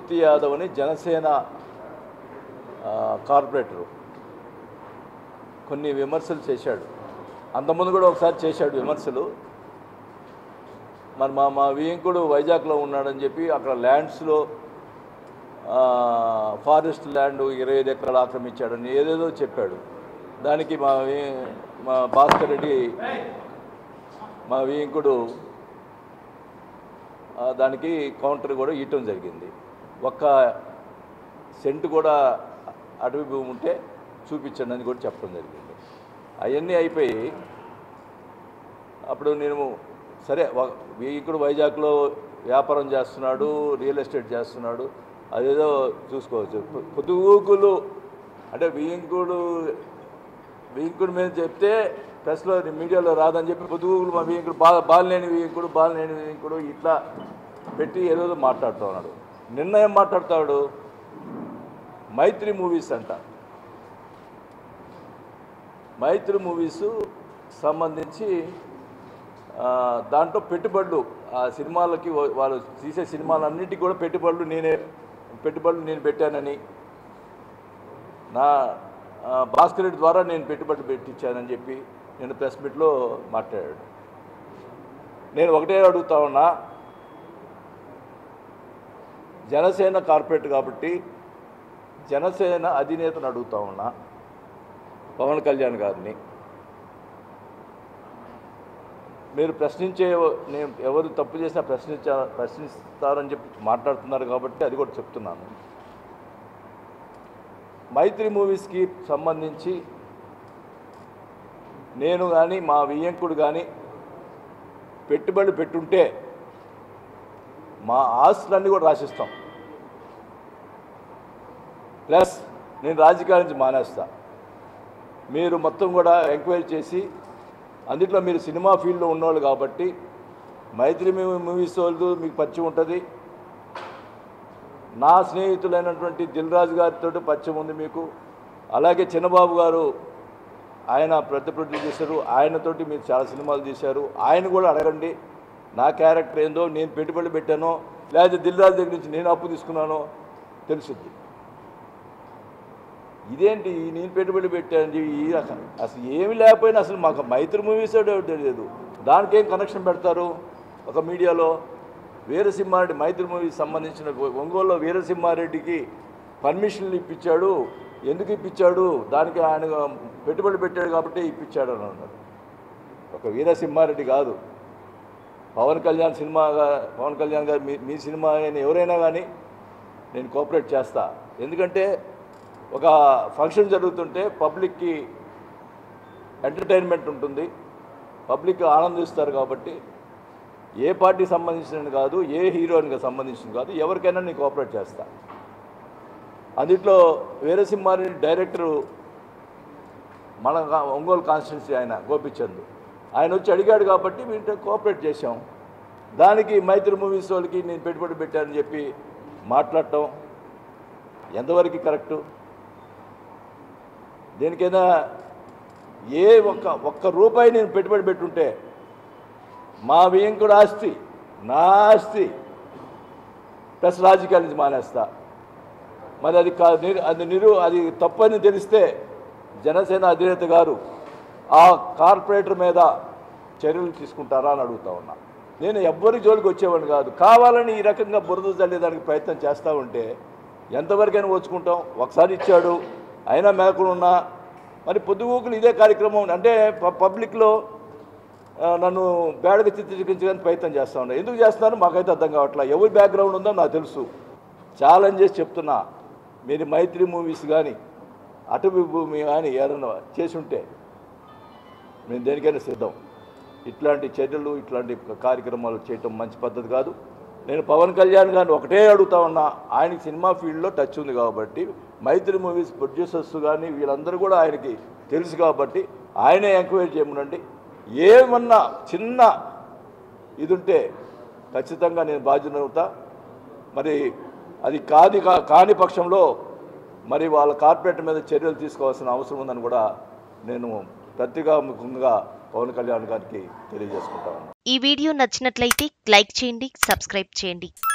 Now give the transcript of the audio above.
మూర్తి యాదవ్ అని జనసేన ఆ, కార్పొరేటరు కొన్ని విమర్శలు చేశాడు అంతకుముందు కూడా ఒకసారి చేశాడు విమర్శలు మరి మా మా వియంకుడు వైజాగ్లో ఉన్నాడని చెప్పి అక్కడ ల్యాండ్స్లో ఆ, ఫారెస్ట్ ల్యాండ్ ఇరవై ఐదు ఎకరాలు ఆక్రమించాడని ఏదేదో చెప్పాడు దానికి మా వి- మా భాస్కర్ రెడ్డి మా వియంకుడు ఆ, దానికి కౌంటర్ కూడా ఇవ్వటం జరిగింది ఒక్క సెంట్ కూడా అటవీ భూమి ఉంటే చూపించండి అని కూడా చెప్పడం జరిగింది అవన్నీ అయిపోయి అప్పుడు నేను సరే వ- వీకుడు వైజాగ్లో వ్యాపారం చేస్తున్నాడు రియల్ ఎస్టేట్ చేస్తున్నాడు అదేదో చూసుకోవచ్చు పొ- పొదుగుకులు అంటే వీంకుడు వీంకుడు మీద చెప్తే ప్రెస్లో మీడియాలో రాదని చెప్పి పొదుగుకులు మా వీంకుడు బా బాలినేని వీంకుడు బాలినేని వీంకుడు ఇట్లా పెట్టి ఏదో మాట్లాడుతూ ఉన్నాడు నిన్న ఏం మాట్లాడతాడు మైత్రి మూవీస్ అంట మైత్రి మూవీస్ సంబంధించి ఆ, దాంట్లో పెట్టుబడులు ఆ సినిమాలకి వా- వాళ్ళు తీసే సినిమాలన్నిటికీ కూడా పెట్టుబడులు నేనే పెట్టుబడులు నేను పెట్టానని నా ఆ, భాస్కర్ రెడ్డి ద్వారా నేను పెట్టుబడులు పెట్టించానని చెప్పి నేను ప్రెస్ మీట్లో మాట్లాడాడు నేను ఒకటే అడుగుతా ఉన్నా జనసేన కార్పొరేట్ కాబట్టి జనసేన అధినేతను అడుగుతా ఉన్నా పవన్ కళ్యాణ్ గారిని మీరు ప్రశ్నించే నేను ఎవరు తప్పు చేసినా ప్రశ్నించా ప్రశ్నిస్తారని చెప్పి మాట్లాడుతున్నారు కాబట్టి అది కూడా చెప్తున్నాను మైత్రి మూవీస్కి సంబంధించి నేను కానీ మా వియ్యంకుడు కానీ పెట్టుబడి పెట్టుంటే మా ఆస్తులన్నీ కూడా రాసిస్తాం ప్లస్ నేను రాజకీయాల నుంచి మానేస్తా మీరు మొత్తం కూడా ఎంక్వైరీ చేసి అందుట్లో మీరు సినిమా ఫీల్డ్లో ఉన్నవాళ్ళు కాబట్టి మైత్రి మూవీ- మూవీస్ వాళ్ళు మీకు పరిచయం ఉంటుంది నా స్నేహితులైనటువంటి దిల్ రాజు గారితో పరిచయం ఉంది మీకు అలాగే చిన్నబాబు గారు ఆయన ప్రతి ప్రొడ్యూసరు ఆయనతోటి మీరు చాలా సినిమాలు తీశారు ఆయన కూడా అడగండి నా క్యారెక్టర్ ఏందో నేను పెట్టుబడి పెట్టానో లేకపోతే దిల్ రాజు దగ్గర నుంచి నేను అప్పు తీసుకున్నానో తెలుసుద్ది ఇదేంటి ఈ నేను పెట్టుబడి పెట్టాను ఈ రకం అసలు ఏమి లేకపోయినా అసలు మాకు మైత్రి మూవీస్ తెలియదు దానికి ఏం కనెక్షన్ పెడతారు ఒక మీడియాలో వీరసింహారెడ్డి మైత్రి మూవీకి సంబంధించిన ఒంగోలులో వీరసింహారెడ్డికి పర్మిషన్లు ఇప్పించాడు ఎందుకు ఇప్పించాడు దానికి ఆయన పెట్టుబడి పెట్టాడు కాబట్టి ఇప్పించాడు అని అన్నారు ఒక వీరసింహారెడ్డి కాదు పవన్ కళ్యాణ్ సినిమా పవన్ కళ్యాణ్ గారు మీ మీ సినిమా అయినా ఎవరైనా కానీ నేను కోఆపరేట్ చేస్తా ఎందుకంటే ఒక ఫంక్షన్ జరుగుతుంటే పబ్లిక్కి ఎంటర్టైన్మెంట్ ఉంటుంది పబ్లిక్ ఆనందిస్తారు కాబట్టి ఏ పార్టీకి సంబంధించిన కాదు ఏ హీరోయిన్కి సంబంధించిన కాదు ఎవరికైనా నేను కోఆపరేట్ చేస్తా అందుట్లో వీరసింహారెడ్డి డైరెక్టరు మన కా- ఒంగోలు కాన్స్టిట్యున్సీ ఆయన గోపిచంద్ ఆయన వచ్చి అడిగాడు కాబట్టి మేము కోఆపరేట్ చేశాం దానికి మైత్రి మూవీస్ వాళ్ళకి నేను పెట్టుబడి పెట్టానని చెప్పి మాట్లాడటం ఎంతవరకు కరెక్టు దేనికైనా ఏ ఒక్క ఒక్క రూపాయి నేను పెట్టుబడి పెట్టుంటే మా వియంకుడు ఆస్తి నా ఆస్తి ప్లస్ రాజకీయాల నుంచి మానేస్తా మరి అది కా నిరు అది నిరు అది తప్పని తెలిస్తే జనసేన అధినేత గారు ఆ కార్పొరేటర్ మీద చర్యలు తీసుకుంటారా అని అడుగుతా ఉన్నా నేను ఎవ్వరి జోలికి వచ్చేవాడిని కాదు కావాలని ఈ రకంగా బురద చల్లేదానికి ప్రయత్నం చేస్తూ ఉంటే ఎంతవరకైనా వచ్చుకుంటాం ఒకసారి ఇచ్చాడు అయినా మేకలు ఉన్నా మరి పొద్దుగూకులు ఇదే కార్యక్రమం అంటే ప- పబ్లిక్లో ఆ, నన్ను బేడగా చిత్రీకరించడానికి ప్రయత్నం చేస్తూ ఉన్నా ఎందుకు చేస్తున్నారో మాకైతే అర్థం కావట్లా ఎవరి బ్యాక్గ్రౌండ్ ఉందో నాకు తెలుసు ఛాలెంజ్ చేసి చెప్తున్నా మీరు మైత్రి మూవీస్ కానీ అటవీ భూమి కానీ ఏదైనా చేసి ఉంటే మేము దేనికైనా సిద్ధం ఇట్లాంటి చర్యలు ఇట్లాంటి కార్యక్రమాలు చేయటం మంచి పద్ధతి కాదు నేను పవన్ కళ్యాణ్ గారిని ఒకటే అడుగుతా ఉన్నా ఆయనకి సినిమా ఫీల్డ్లో టచ్ ఉంది కాబట్టి మైత్రి మూవీస్ ప్రొడ్యూసర్స్ కానీ వీళ్ళందరూ కూడా ఆయనకి తెలుసు కాబట్టి ఆయనే ఎంక్వైరీ చేయమనండి ఏమన్నా చిన్న ఇది ఉంటే ఖచ్చితంగా నేను బాధ్యత అవుతా మరి అది కాని కా- కాని పక్షంలో మరి వాళ్ళ కార్పొరేట్ మీద చర్యలు తీసుకోవాల్సిన అవసరం ఉందని కూడా నేను ప్రతిగాముఖంగా పవన్ కళ్యాణ్ గారికి తెలియజేసుకుంటాను ఈ వీడియో నచ్చినట్లయితే లైక్ చేయండి సబ్స్క్రైబ్ చేయండి